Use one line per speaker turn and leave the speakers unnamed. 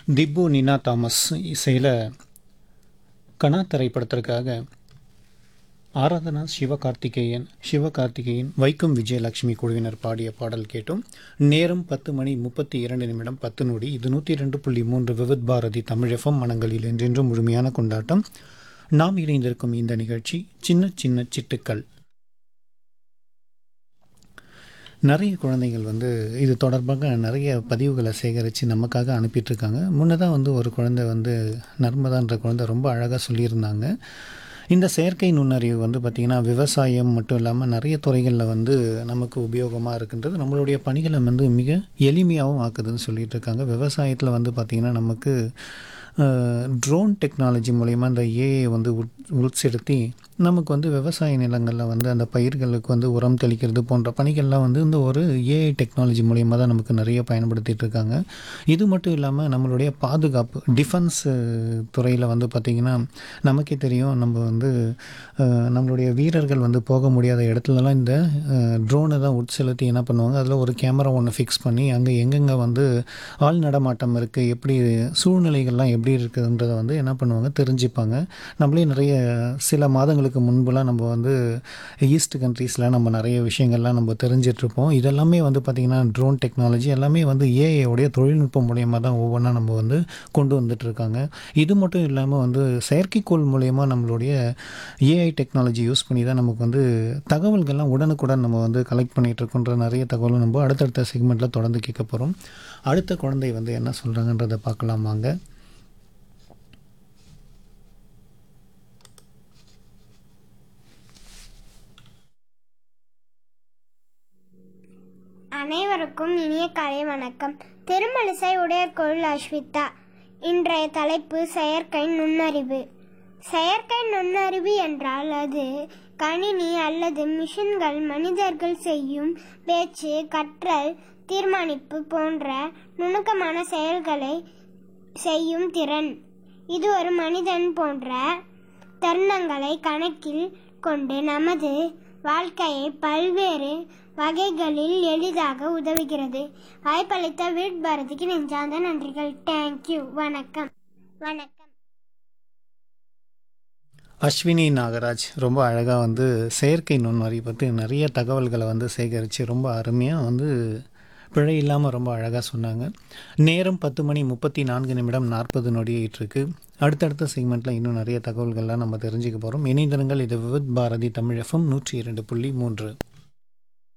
Tipu Nina Thomas இசையில் கனா திரைப்படத்திற்காக ஆராதனா சிவகார்த்திகேயன் சிவகார்த்திகேயன் வைக்கம் விஜயலட்சுமி குழுவினர் பாடிய பாடல் கேட்டோம் நேரம் பத்து மணி முப்பத்தி இரண்டு நிமிடம் பத்து நொடி இது நூற்றி ரெண்டு புள்ளி மூன்று விவித் பாரதி தமிழ் எஃப்எம் மனங்களில் என்றென்றும் முழுமையான கொண்டாட்டம் நாம் இணைந்திருக்கும் இந்த நிகழ்ச்சி சின்ன சின்ன சிட்டுக்கள் நிறைய குழந்தைகள் வந்து இது தொடர்பாக நிறைய பதிவுகளை சேகரித்து நமக்காக அனுப்பிட்டுருக்காங்க முன்னதாக வந்து ஒரு குழந்தை வந்து நர்மதான்ற குழந்தை ரொம்ப அழகாக சொல்லியிருந்தாங்க இந்த செயற்கை நுண்ணறிவு வந்து பார்த்திங்கன்னா விவசாயம் மட்டும் இல்லாமல் நிறைய துறைகளில் வந்து நமக்கு உபயோகமாக இருக்கின்றது நம்மளுடைய பணிகளை வந்து மிக எளிமையாகவும் ஆக்குதுன்னு சொல்லிட்டு இருக்காங்க விவசாயத்தில் வந்து பார்த்திங்கன்னா நமக்கு ட்ரோன் டெக்னாலஜி மூலயமா இந்த ஏஐ வந்து உட் உட்செலுத்தி நமக்கு வந்து விவசாய நிலங்களில் வந்து அந்த பயிர்களுக்கு வந்து உரம் தெளிக்கிறது போன்ற பணிகள்லாம் வந்து இந்த ஒரு ஏஐ டெக்னாலஜி மூலயமா தான் நமக்கு நிறைய பயன்படுத்திகிட்டு இருக்காங்க இது மட்டும் இல்லாமல் நம்மளுடைய பாதுகாப்பு டிஃபென்ஸ் துறையில் வந்து பார்த்திங்கன்னா நமக்கே தெரியும் நம்ம வந்து நம்மளுடைய வீரர்கள் வந்து போக முடியாத இடத்துலலாம் இந்த ட்ரோனை தான் உட்செலுத்தி என்ன பண்ணுவாங்க அதில் ஒரு கேமரா ஒன்று ஃபிக்ஸ் பண்ணி அங்கே எங்கெங்கே வந்து ஆள் நடமாட்டம் இருக்குது எப்படி சூழ்நிலைகள்லாம் எப்படி இருக்குதுன்றதை வந்து என்ன பண்ணுவாங்க தெரிஞ்சுப்பாங்க நம்மளே நிறைய சில மாதங்களுக்கு முன்புலாம் நம்ம வந்து ஈஸ்ட் கண்ட்ரீஸில் நம்ம நிறைய விஷயங்கள்லாம் நம்ம தெரிஞ்சிட்ருப்போம் இதெல்லாமே வந்து பார்த்திங்கன்னா ட்ரோன் டெக்னாலஜி எல்லாமே வந்து ஏஐயோடைய தொழில்நுட்பம் மூலயமா தான் ஒவ்வொன்றா நம்ம வந்து கொண்டு வந்துட்டுருக்காங்க இது மட்டும் இல்லாமல் வந்து செயற்கைக்கோள் மூலயமா நம்மளுடைய ஏஐ டெக்னாலஜி யூஸ் பண்ணி தான் நமக்கு வந்து தகவல்கள்லாம் உடனுக்குடன் நம்ம வந்து கலெக்ட் பண்ணிகிட்ருக்கோன்ற நிறைய தகவலும் நம்ம அடுத்தடுத்த செக்மெண்ட்டில் தொடர்ந்து கேட்க போகிறோம் அடுத்த குழந்தை வந்து என்ன சொல்கிறாங்கன்றதை பார்க்கலாம் வாங்க
அனைவருக்கும் இனிய காலை வணக்கம் திருமலிசை உடையர்கோள் அஸ்விதா இன்றைய தலைப்பு செயற்கை நுண்ணறிவு செயற்கை நுண்ணறிவு என்றால் அது கணினி அல்லது மிஷின்கள் மனிதர்கள் செய்யும் பேச்சு கற்றல் தீர்மானிப்பு போன்ற நுணுக்கமான செயல்களை செய்யும் திறன் இது ஒரு மனிதன் போன்ற தருணங்களை கணக்கில் கொண்டு நமது வாழ்க்கையை பல்வேறு வகைகளில் எளிதாக உதவுகிறது வாய்ப்பளித்த வீட் பாரதிக்கு நெஞ்சார்ந்த நன்றிகள் தேங்க்யூ வணக்கம் வணக்கம்
அஸ்வினி நாகராஜ் ரொம்ப அழகாக வந்து செயற்கை நுண்ணறிவு பற்றி நிறைய தகவல்களை வந்து சேகரித்து ரொம்ப அருமையாக வந்து பிழை இல்லாமல் ரொம்ப அழகாக சொன்னாங்க நேரம் பத்து மணி முப்பத்தி நான்கு நிமிடம் நாற்பது நொடியிட்டிருக்கு அடுத்தடுத்த செக்மெண்ட்டில் இன்னும் நிறைய தகவல்கள்லாம் நம்ம தெரிஞ்சுக்க போகிறோம் இணைந்திருங்கள் இது விவித் பாரதி தமிழ் எஃப்எம் நூற்றி இரண்டு புள்ளி மூன்று